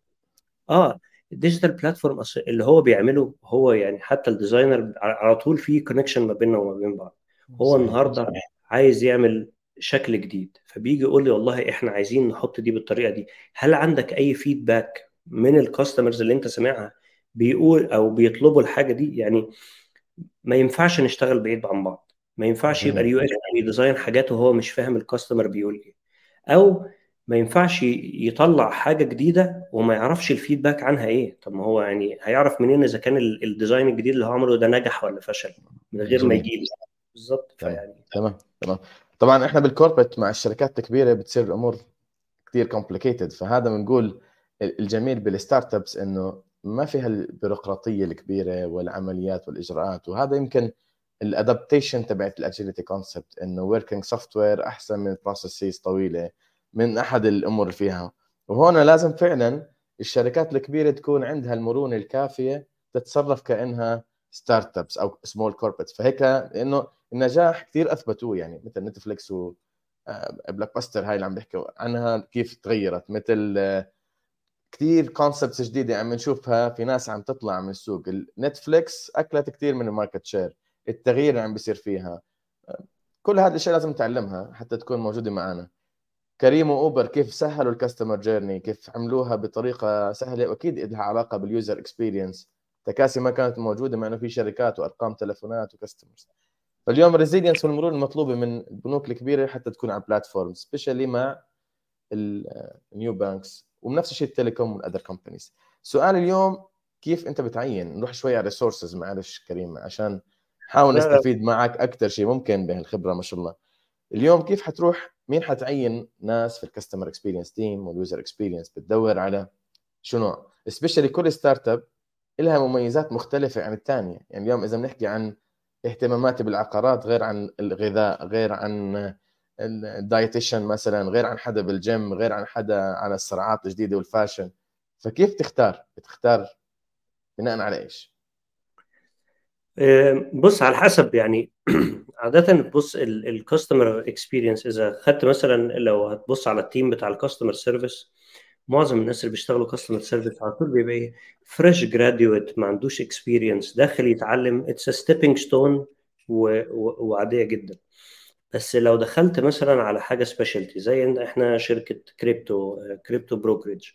اه الديجيتال بلاتفورم اللي هو بيعمله هو يعني حتى الديزاينر على طول في كونكشن ما بيننا وما بين بعض هو صحيح النهارده عايز يعمل شكل جديد فبيجي يقول لي والله احنا عايزين نحط دي بالطريقه دي هل عندك اي فيدباك من الكاستمرز اللي انت سامعها بيقول او بيطلبوا الحاجه دي يعني ما ينفعش نشتغل بعيد عن بعض ما ينفعش يبقى جميل اليو اكس بيديزاين حاجات وهو مش فاهم الكاستمر بيقول ايه او ما ينفعش يطلع حاجه جديده وما يعرفش الفيدباك عنها ايه طب ما هو يعني هيعرف منين اذا كان ال- الديزاين الجديد اللي هو عمله ده نجح ولا فشل من غير ما جميل يجيب بالظبط تمام فيعني تمام تمام طبعا احنا بالكوربريت مع الشركات الكبيره بتصير الامور كثير كومبليكيتد فهذا بنقول الجميل بالستارت ابس انه ما فيها البيروقراطيه الكبيره والعمليات والاجراءات وهذا يمكن الادابتيشن تبعت الاجيلتي كونسبت انه وركينج سوفت وير احسن من بروسيسز طويله من احد الامور اللي فيها وهون لازم فعلا الشركات الكبيره تكون عندها المرونه الكافيه تتصرف كانها ستارت ابس او سمول كوربريتس فهيك انه النجاح كثير اثبتوه يعني مثل نتفليكس و بلاك باستر هاي اللي عم بيحكوا عنها كيف تغيرت مثل كثير كونسبتس جديده عم نشوفها في ناس عم تطلع من السوق نتفليكس اكلت كثير من الماركت شير التغيير اللي عم بيصير فيها كل هذه الاشياء لازم نتعلمها حتى تكون موجوده معنا كريم واوبر كيف سهلوا الكاستمر جيرني كيف عملوها بطريقه سهله واكيد لها علاقه باليوزر اكسبيرينس تكاسي ما كانت موجوده مع انه في شركات وارقام تلفونات وكاستمرز فاليوم الريزيلينس والمرونه المطلوبه من البنوك الكبيره حتى تكون على بلاتفورم سبيشالي مع النيو بانكس ونفس الشيء التليكوم والاذر كومبانيز سؤال اليوم كيف انت بتعين نروح شوي على ريسورسز معلش كريم عشان نحاول نستفيد معك اكثر شيء ممكن بهالخبره ما شاء الله اليوم كيف حتروح مين حتعين ناس في الكاستمر اكسبيرينس تيم واليوزر اكسبيرينس بتدور على شنو سبيشالي كل ستارت اب لها مميزات مختلفه عن الثانيه يعني اليوم اذا بنحكي عن اهتماماتي بالعقارات غير عن الغذاء غير عن الدايتيشن مثلا غير عن حدا بالجيم غير عن حدا على الصناعات الجديده والفاشن فكيف تختار بتختار بناء على ايش بص على حسب يعني عادة بص الكاستمر اكسبيرينس اذا خدت مثلا لو هتبص على التيم بتاع الكاستمر سيرفيس معظم الناس اللي بيشتغلوا كاستمر سيرفيس على طول بيبقى ايه فريش جراديويت ما عندوش اكسبيرينس داخل يتعلم اتس ستيبنج ستون وعاديه جدا بس لو دخلت مثلا على حاجه سبيشالتي زي ان احنا شركه كريبتو كريبتو بروكريج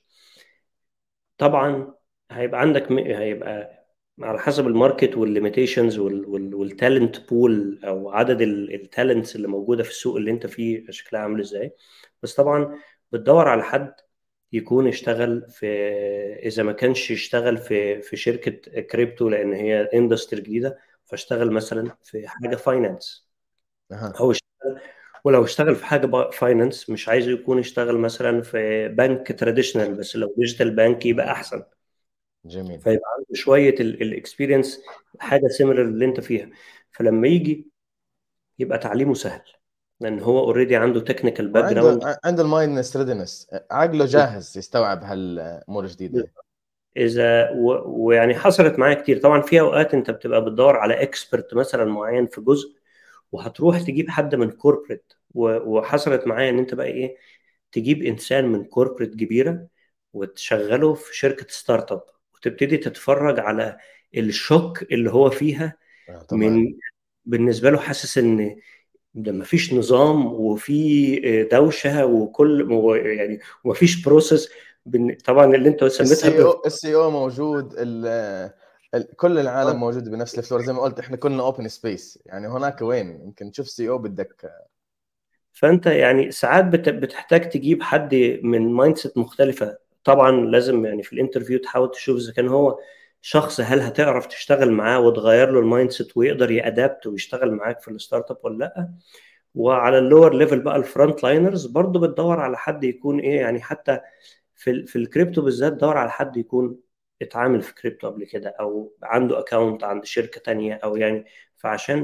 طبعا هيبقى عندك هيبقى على حسب الماركت والليميتيشنز والتالنت بول او عدد التالنتس اللي موجوده في السوق اللي انت فيه شكلها عامل ازاي بس طبعا بتدور على حد يكون اشتغل في اذا ما كانش يشتغل في في شركه كريبتو لان هي اندستري جديده فاشتغل مثلا في حاجه فاينانس او اشتغل ولو اشتغل في حاجه فاينانس مش عايز يكون يشتغل مثلا في بنك تراديشنال بس لو ديجيتال بانك يبقى احسن جميل فيبقى عنده شويه الاكسبيرينس حاجه سيميلر اللي انت فيها فلما يجي يبقى تعليمه سهل لان هو اوريدي عنده تكنيكال باك جراوند عنده عنده المايندنس ريدنس عقله جاهز يستوعب هالامور الجديده اذا و... ويعني حصلت معايا كتير طبعا في اوقات انت بتبقى بتدور على اكسبرت مثلا معين في جزء وهتروح تجيب حد من كوربريت و... وحصلت معايا ان انت بقى ايه تجيب انسان من كوربريت كبيره وتشغله في شركه ستارت اب وتبتدي تتفرج على الشوك اللي هو فيها طبعا من بالنسبه له حاسس ان ده مفيش نظام وفي دوشه وكل يعني ومفيش بروسيس طبعا اللي انت سميتها السي او موجود ال ال كل العالم موجود بنفس الفلور زي ما قلت احنا كنا اوبن سبيس يعني هناك وين يمكن تشوف سي او بدك فانت يعني ساعات بتحتاج تجيب حد من مايند سيت مختلفه طبعا لازم يعني في الانترفيو تحاول تشوف اذا كان هو شخص هل هتعرف تشتغل معاه وتغير له المايند سيت ويقدر يادابت ويشتغل معاك في الستارت اب ولا لا وعلى اللور ليفل بقى الفرونت لاينرز برضه بتدور على حد يكون ايه يعني حتى في في الكريبتو بالذات دور على حد يكون اتعامل في كريبتو قبل كده او عنده اكونت عند شركه تانية او يعني فعشان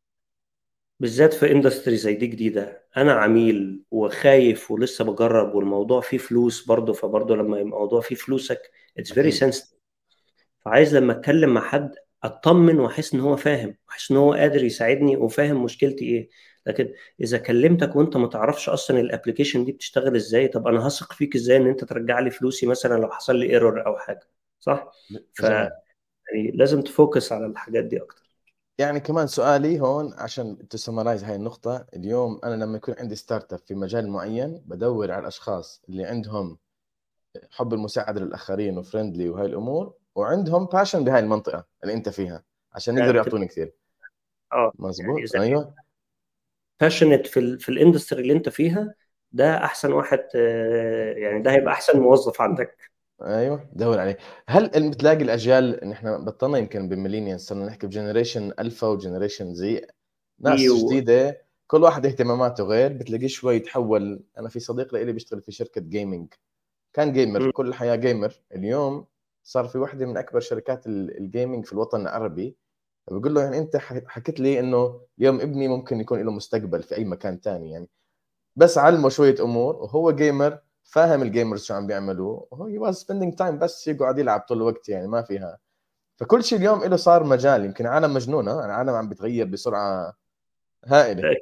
بالذات في اندستري زي دي جديده انا عميل وخايف ولسه بجرب والموضوع فيه فلوس برضه فبرضه لما الموضوع فيه فلوسك اتس فيري سنسيتيف فعايز لما اتكلم مع حد اطمن واحس ان هو فاهم واحس ان هو قادر يساعدني وفاهم مشكلتي ايه لكن اذا كلمتك وانت ما تعرفش اصلا الابلكيشن دي بتشتغل ازاي طب انا هثق فيك ازاي ان انت ترجع لي فلوسي مثلا لو حصل لي ايرور او حاجه صح ف جميل يعني لازم تفوكس على الحاجات دي اكتر يعني كمان سؤالي هون عشان تسمرايز هاي النقطة اليوم أنا لما يكون عندي ستارت اب في مجال معين بدور على الأشخاص اللي عندهم حب المساعدة للآخرين وفريندلي وهاي الأمور وعندهم باشن بهاي المنطقة اللي أنت فيها عشان يقدروا يعني يعطوني كثير اه يعني مزبوط اذا أيوه باشنت في ال في الاندستري اللي انت فيها ده احسن واحد آه، يعني ده هيبقى احسن موظف عندك ايوه دور عليه هل بتلاقي الاجيال نحن بطلنا يمكن بالميلينيال صرنا نحكي بجنريشن الفا وجنريشن زي ناس ايوه جديده كل واحد اهتماماته غير بتلاقيه شوي تحول انا في صديق لي بيشتغل في شركه جيمنج كان جيمر م. كل الحياه جيمر اليوم صار في واحده من اكبر شركات ال- الجيمنج في الوطن العربي بقول له يعني انت ح- حكيت لي انه اليوم ابني ممكن يكون له مستقبل في اي مكان تاني يعني بس علمه شويه امور وهو جيمر فاهم الجيمرز شو عم بيعملوا وهو هي واز سبيندينج تايم بس يقعد يلعب طول الوقت يعني ما فيها فكل شيء اليوم له صار مجال يمكن عالم مجنونه العالم عم بيتغير بسرعه هائله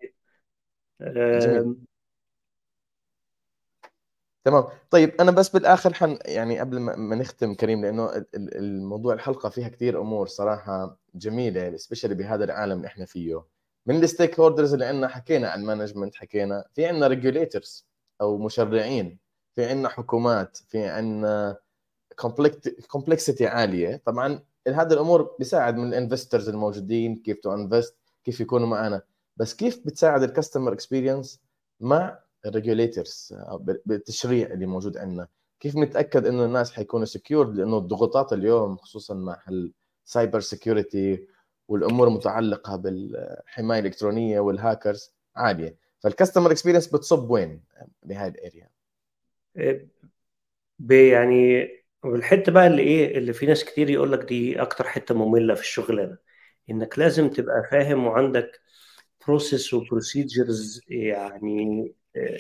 جميل آم، تمام طيب انا بس بالاخر حن يعني قبل ما ما نختم كريم لانه ال- ال- الموضوع الحلقه فيها كثير امور صراحه جميله سبيشلي بهذا العالم اللي احنا فيه من الستيك هولدرز اللي عندنا حكينا عن مانجمنت حكينا في عندنا ريجوليترز او مشرعين في عندنا حكومات في عندنا كومبلكسيتي عاليه طبعا هذه الامور بيساعد من الانفسترز الموجودين كيف تو انفست كيف يكونوا معنا بس كيف بتساعد الكاستمر اكسبيرينس مع الريجوليترز بالتشريع اللي موجود عندنا كيف نتاكد انه الناس حيكونوا سكيور لانه الضغوطات اليوم خصوصا مع السايبر سكيورتي والامور المتعلقه بالحمايه الالكترونيه والهاكرز عاليه فالكاستمر اكسبيرينس بتصب وين بهاي الاريا ب- يعني والحته بقى اللي ايه اللي في ناس كتير يقول لك دي اكتر حته ممله في الشغلانه انك لازم تبقى فاهم وعندك بروسيس وبروسيجرز يعني آه،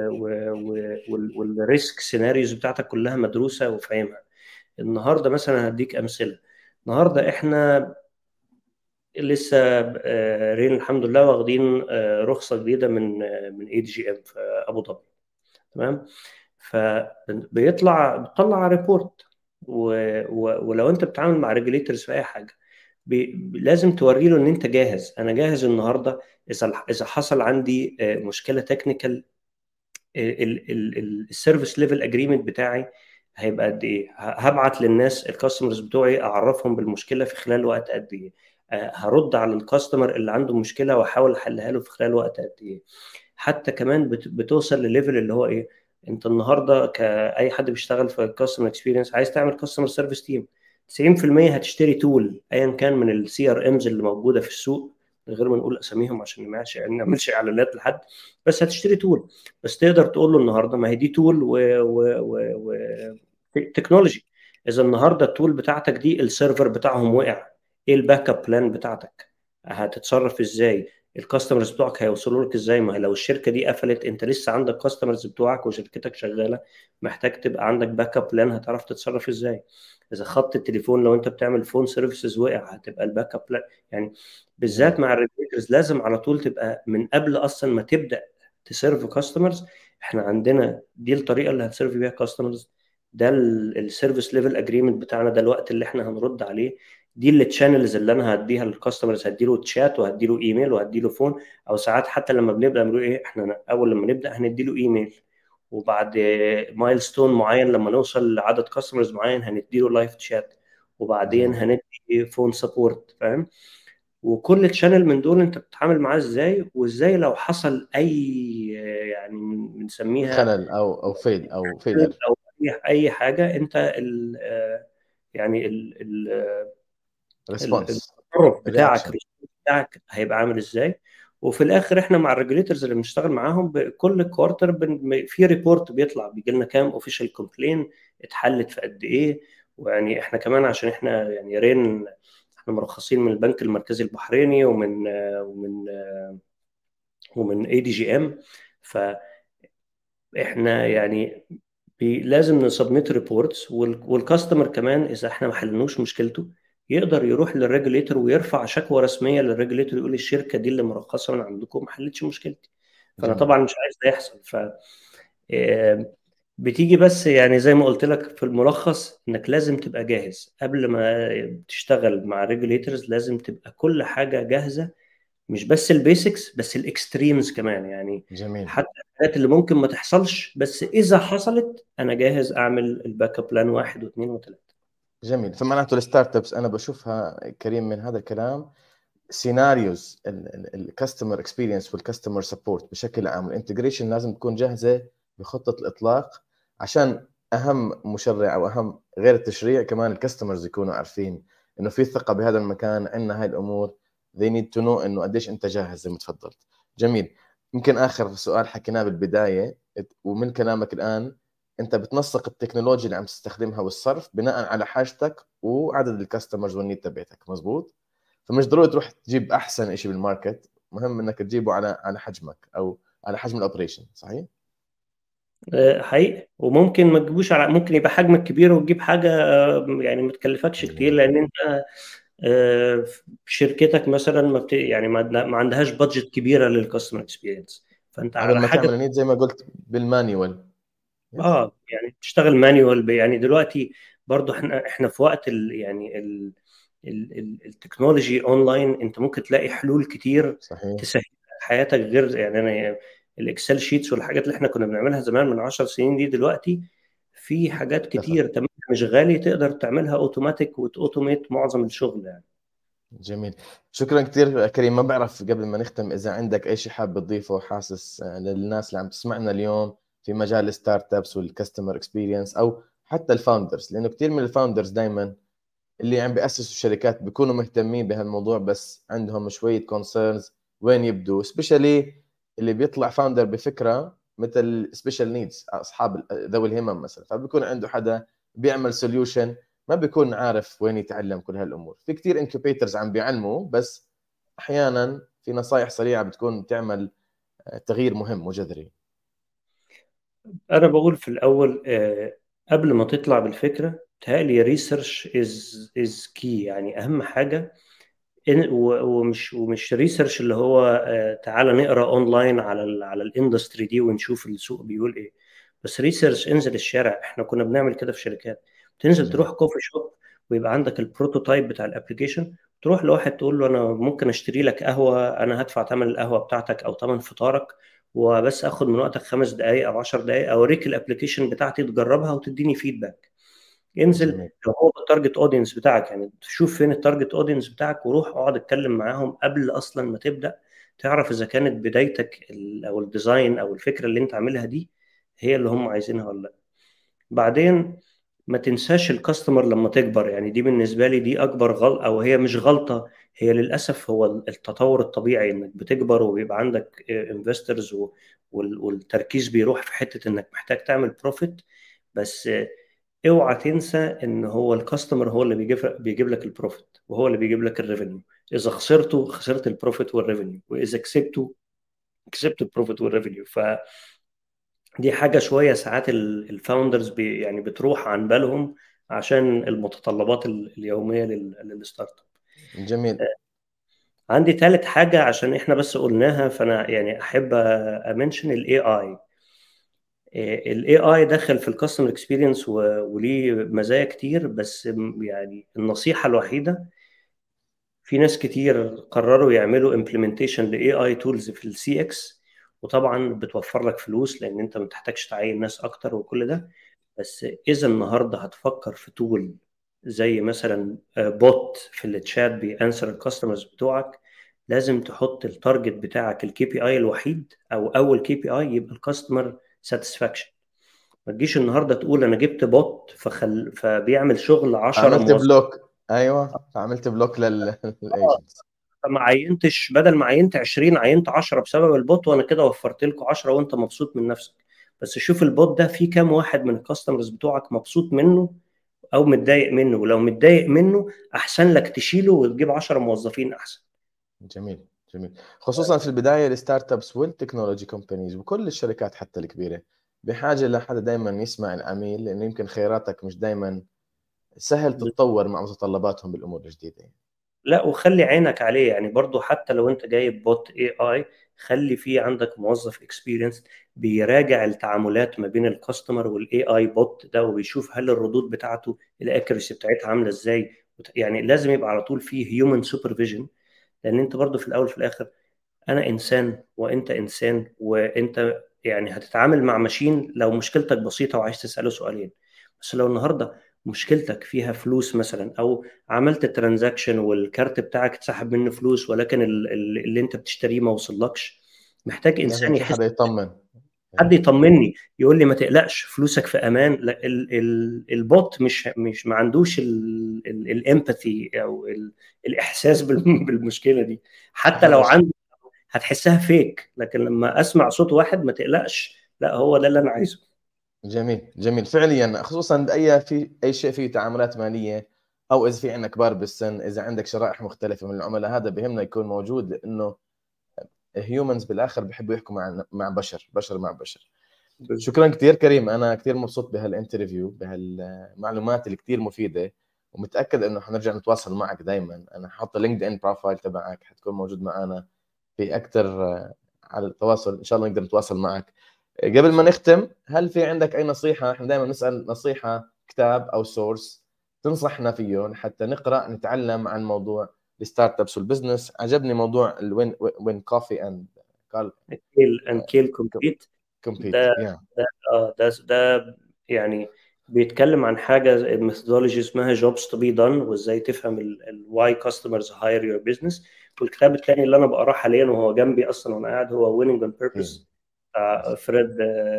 والريسك سيناريوز بتاعتك كلها مدروسه وفاهمها النهارده مثلا هديك امثله النهارده احنا لسه آه، رين الحمد لله واخدين آه، رخصه جديده من آه، من اي دي جي ام في ابو ظبي تمام فبيطلع بتطلع ريبورت و... و... ولو انت بتتعامل مع ريجوليتورز في اي حاجه بي... لازم توري له ان انت جاهز انا جاهز النهارده اذا اذا حصل عندي آه، مشكله تكنيكال السيرفيس ليفل اجريمنت بتاعي هيبقى قد ايه ه- هبعت للناس الكاستمرز بتوعي اعرفهم بالمشكله في خلال وقت قد ايه آه، هرد على الكاستمر اللي عنده مشكله واحاول احلها له في خلال وقت قد ايه حتى كمان بت- بتوصل لليفل اللي هو ايه انت النهارده كاي حد بيشتغل في الكاستمر اكسبيرينس عايز تعمل كاستمر سيرفيس تيم 90% هتشتري تول ايا كان من السي ار امز اللي موجوده في السوق من غير ما نقول اساميهم عشان ما نعملش- ما نعملش اعلانات لحد بس هتشتري تول بس تقدر تقول له النهارده ما هي دي تول و, و... و... و... تكنولوجي اذا النهارده التول بتاعتك دي السيرفر بتاعهم وقع ايه الباك اب بلان بتاعتك هتتصرف ازاي الكاستمرز بتوعك هيوصلوا لك ازاي ما هي لو الشركه دي قفلت انت لسه عندك كاستمرز بتوعك وشركتك شغاله محتاج تبقى عندك باك اب بلان هتعرف تتصرف ازاي اذا خط التليفون لو انت بتعمل فون سيرفيسز وقع هتبقى الباك اب بلان يعني بالذات مع الريجوليتورز لازم على طول تبقى من قبل اصلا ما تبدا تسيرف كاستمرز احنا عندنا دي الطريقه اللي هتسيرف بيها كاستمرز ده السيرفيس ليفل اجريمنت بتاعنا ده الوقت اللي احنا هنرد عليه دي التشانلز اللي انا هديها للكاستمرز هديله تشات وهديله ايميل وهديله فون او ساعات حتى لما بنبدا بنقول ايه احنا اول لما نبدا هنديله ايميل وبعد مايل ستون معين لما نوصل لعدد كاستمرز معين هنديله لايف تشات وبعدين جميل. هندي فون سبورت فاهم وكل تشانل من دول انت بتتعامل معاه ازاي وازاي لو حصل اي يعني بنسميها خلل او او فيل او فيلر او اي اي حاجه انت ال يعني ال ال ريسبونس التصرف بتاعك رياكشن الريسبونس بتاعك هيبقى عامل ازاي وفي الاخر احنا مع الريجوليتورز اللي بنشتغل معاهم كل كوارتر بن... في ريبورت بيطلع بيجي لنا كام اوفيشال كومبلين اتحلت في قد ايه ويعني احنا كمان عشان احنا يعني رين احنا مرخصين من البنك المركزي البحريني ومن ومن ومن اي دي جي ام فاحنا يعني بي لازم نسبميت ريبورتس والكاستمر كمان اذا احنا ما حلناش مشكلته يقدر يروح للريجوليتور ويرفع شكوى رسميه للريجوليتور يقول الشركه دي اللي مرخصه من عندكم ما حلتش مشكلتي فانا جميل. طبعا مش عايز ده يحصل ف آه، بتيجي بس يعني زي ما قلت لك في الملخص انك لازم تبقى جاهز قبل ما تشتغل مع ريجوليتورز لازم تبقى كل حاجه جاهزه مش بس البيسكس بس الاكستريمز كمان يعني جميل حتى الحاجات اللي ممكن ما تحصلش بس اذا حصلت انا جاهز اعمل الباك اب بلان واحد واثنين وثلاثه جميل فمعناته الستارت ابس انا بشوفها كريم من هذا الكلام سيناريوز الكاستمر اكسبيرينس والكاستمر سبورت بشكل عام والانتجريشن لازم تكون جاهزه بخطه الاطلاق عشان اهم مشرع او اهم غير التشريع كمان الكاستمرز يكونوا عارفين انه في ثقه بهذا المكان عندنا هاي الامور they need to know انه قديش انت جاهز زي ما تفضلت جميل يمكن اخر سؤال حكيناه بالبدايه ومن كلامك الان انت بتنسق التكنولوجيا اللي عم تستخدمها والصرف بناء على حاجتك وعدد الكاستمرز والنيد تبعتك مزبوط فمش ضروري تروح تجيب احسن شيء بالماركت مهم انك تجيبه على على حجمك او على حجم الاوبريشن صحيح آه، حقيقي وممكن ما تجيبوش على ممكن يبقى حجمك كبير وتجيب حاجه آه، يعني ما تكلفكش كتير لان انت آه، شركتك مثلا ما بت... يعني ما ما عندهاش بادجت كبيره للكاستمر اكسبيرينس فانت قبل على ما حاجه تعمل نيد زي ما قلت بالمانيوال اه يعني تشتغل مانيوال يعني دلوقتي برضو احنا احنا في وقت ال يعني ال ال ال التكنولوجي اونلاين انت ممكن تلاقي حلول كتير صحيح تسهل حياتك غير يعني انا الاكسل شيتس والحاجات اللي احنا كنا بنعملها زمان من 10 سنين دي دلوقتي في حاجات كتير تمام مش غالي تقدر تعملها اوتوماتيك وتوتوميت معظم الشغل يعني جميل شكرا كثير كريم ما بعرف قبل ما نختم اذا عندك اي شيء حاب تضيفه حاسس للناس اللي عم تسمعنا اليوم في مجال الستارت ابس والكاستمر اكسبيرينس او حتى الفاوندرز لانه كثير من الفاوندرز دائما اللي عم بياسسوا الشركات بيكونوا مهتمين بهالموضوع بس عندهم شويه كونسيرنز وين يبدوا سبيشالي اللي بيطلع فاوندر بفكره مثل سبيشال نيدز اصحاب ذوي الهمم مثلا فبيكون عنده حدا بيعمل سوليوشن ما بيكون عارف وين يتعلم كل هالامور في كثير انكوبيترز عم بيعلموا بس احيانا في نصائح سريعه بتكون تعمل تغيير مهم وجذري انا بقول في الاول آه، قبل ما تطلع بالفكره تهيألي ريسيرش از از كي يعني اهم حاجه ومش ومش ريسيرش اللي هو آه، تعالى نقرا اونلاين على ال على الاندستري دي ونشوف السوق بيقول ايه بس ريسيرش انزل الشارع احنا كنا بنعمل كده في شركات تنزل تروح كوفي شوب ويبقى عندك البروتوتايب بتاع الابلكيشن تروح لواحد تقول له انا ممكن اشتري لك قهوه انا هدفع ثمن القهوه بتاعتك او ثمن فطارك وبس اخد من وقتك خمس دقائق او 10 دقائق اوريك الابلكيشن بتاعتي تجربها وتديني فيدباك انزل لو هو التارجت اودينس بتاعك يعني تشوف فين التارجت اودينس بتاعك وروح اقعد اتكلم معاهم قبل اصلا ما تبدا تعرف اذا كانت بدايتك او الديزاين او الفكره اللي انت عاملها دي هي اللي هم عايزينها ولا لا بعدين ما تنساش الكاستمر لما تكبر يعني دي بالنسبه لي دي اكبر غلطه او هي مش غلطه هي للاسف هو التطور الطبيعي انك بتكبر وبيبقى عندك انفسترز والتركيز بيروح في حته انك محتاج تعمل بروفيت بس اوعى تنسى ان هو الكاستمر هو اللي بيجيب بيجيب لك البروفيت وهو اللي بيجيب لك الريفينيو اذا خسرته خسرت البروفيت والريفينيو واذا كسبته كسبت البروفيت والريفينيو ف دي حاجه شويه ساعات الفاوندرز بي يعني بتروح عن بالهم عشان المتطلبات اليوميه للستارت اب جميل عندي ثالث حاجه عشان احنا بس قلناها فانا يعني احب امنشن الاي اي الاي اي دخل في الكاستمر اكسبيرينس وليه مزايا كتير بس يعني النصيحه الوحيده في ناس كتير قرروا يعملوا امبلمنتيشن لاي اي تولز في السي اكس وطبعا بتوفر لك فلوس لان انت ما بتحتاجش تعين ناس اكتر وكل ده بس اذا النهارده هتفكر في تول زي مثلا بوت في التشات بيانسر الكاستمرز بتوعك لازم تحط التارجت بتاعك الكي بي اي الوحيد او اول كي بي اي يبقى الكاستمر ساتسفاكشن ما تجيش النهارده تقول انا جبت بوت فخل... فبيعمل شغل 10 عملت بلوك ايوه عملت بلوك للايجنتس فما عينتش بدل ما عينت 20 عينت 10 بسبب البوت وانا كده وفرت لكم 10 وانت مبسوط من نفسك بس شوف البوت ده في كام واحد من الكاستمرز بتوعك مبسوط منه او متضايق منه ولو متضايق منه احسن لك تشيله وتجيب 10 موظفين احسن جميل جميل خصوصا في البدايه الستارت ابس والتكنولوجي كومبانيز وكل الشركات حتى الكبيره بحاجه لحدا دائما يسمع العميل لانه يمكن خياراتك مش دائما سهل تتطور مع متطلباتهم بالامور الجديده لا وخلي عينك عليه يعني برضو حتى لو انت جايب بوت اي اي خلي في عندك موظف اكسبيرينس بيراجع التعاملات ما بين الكاستمر والاي اي بوت ده وبيشوف هل الردود بتاعته الاكيرسي بتاعتها عامله ازاي يعني لازم يبقى على طول فيه هيومن سوبرفيجن لان انت برضو في الاول في الاخر انا انسان وانت انسان وانت يعني هتتعامل مع ماشين لو مشكلتك بسيطه وعايز تساله سؤالين بس لو النهارده مشكلتك فيها فلوس مثلا او عملت ترانزاكشن والكارت بتاعك اتسحب منه فلوس ولكن اللي انت بتشتريه ما وصلكش محتاج انسان يحس حد يطمن حد يطمني يقول لي ما تقلقش فلوسك في امان لا ال ال البوت مش مش ما عندوش الامباثي او ال الاحساس بالمشكله دي حتى لو عنده هتحسها فيك لكن لما اسمع صوت واحد ما تقلقش لا هو ده اللي انا عايزه جميل جميل فعليا خصوصا باي في اي شيء فيه تعاملات ماليه او اذا في عندك كبار بالسن اذا عندك شرائح مختلفه من العملاء هذا بهمنا يكون موجود لانه هيومنز بالاخر بحبوا يحكوا مع مع بشر بشر مع بشر شكرا كثير كريم انا كثير مبسوط بهالانترفيو بهالمعلومات اللي كثير مفيده ومتاكد انه حنرجع نتواصل معك دائما انا حاطط لينكد ان بروفايل تبعك حتكون موجود معنا في اكثر على التواصل ان شاء الله نقدر نتواصل معك قبل ما نختم هل في عندك اي نصيحه احنا دائما نسال نصيحه كتاب او سورس تنصحنا فيه حتى نقرا نتعلم عن موضوع الستارت ابس والبزنس عجبني موضوع الوين وين كوفي اند قال كيل اند كيل كومبيت كومبيت ده ده اه ده ده يعني بيتكلم عن حاجه ميثودولوجي اسمها جوبز تو بي دون وازاي تفهم الواي كاستمرز هاير يور بزنس والكتاب الثاني اللي انا بقراه حاليا وهو جنبي اصلا وانا قاعد هو ويننج اون بيربز بتاع فريد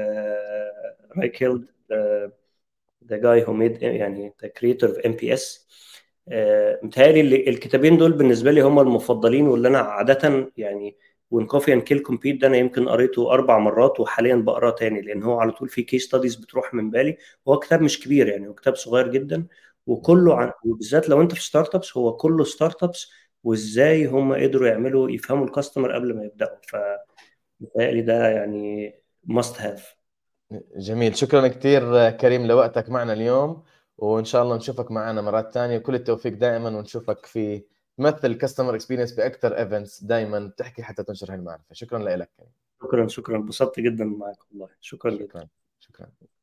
رايكيلد ذا جاي هو ميد يعني ذا كريتور اوف ام بي اس متهيألي الكتابين دول بالنسبه لي هم المفضلين واللي انا عاده يعني وين كوفي اند كيل كومبيت ده انا يمكن قريته اربع مرات وحاليا بقراه تاني لان هو على طول في كيس ستاديز بتروح من بالي هو كتاب مش كبير يعني هو كتاب صغير جدا وكله عن وبالذات لو انت في ستارت ابس هو كله ستارت ابس وازاي هم قدروا يعملوا يفهموا الكاستمر قبل ما يبداوا ف متهيألي ده يعني ماست هاف جميل شكرا كثير كريم لوقتك معنا اليوم وان شاء الله نشوفك معنا مرات ثانيه وكل التوفيق دائما ونشوفك في تمثل كاستمر اكسبيرينس باكثر ايفنتس دائما تحكي حتى تنشر هالمعرفه شكرا لك شكرا شكرا انبسطت جدا معك والله شكرا, شكرا. شكرا.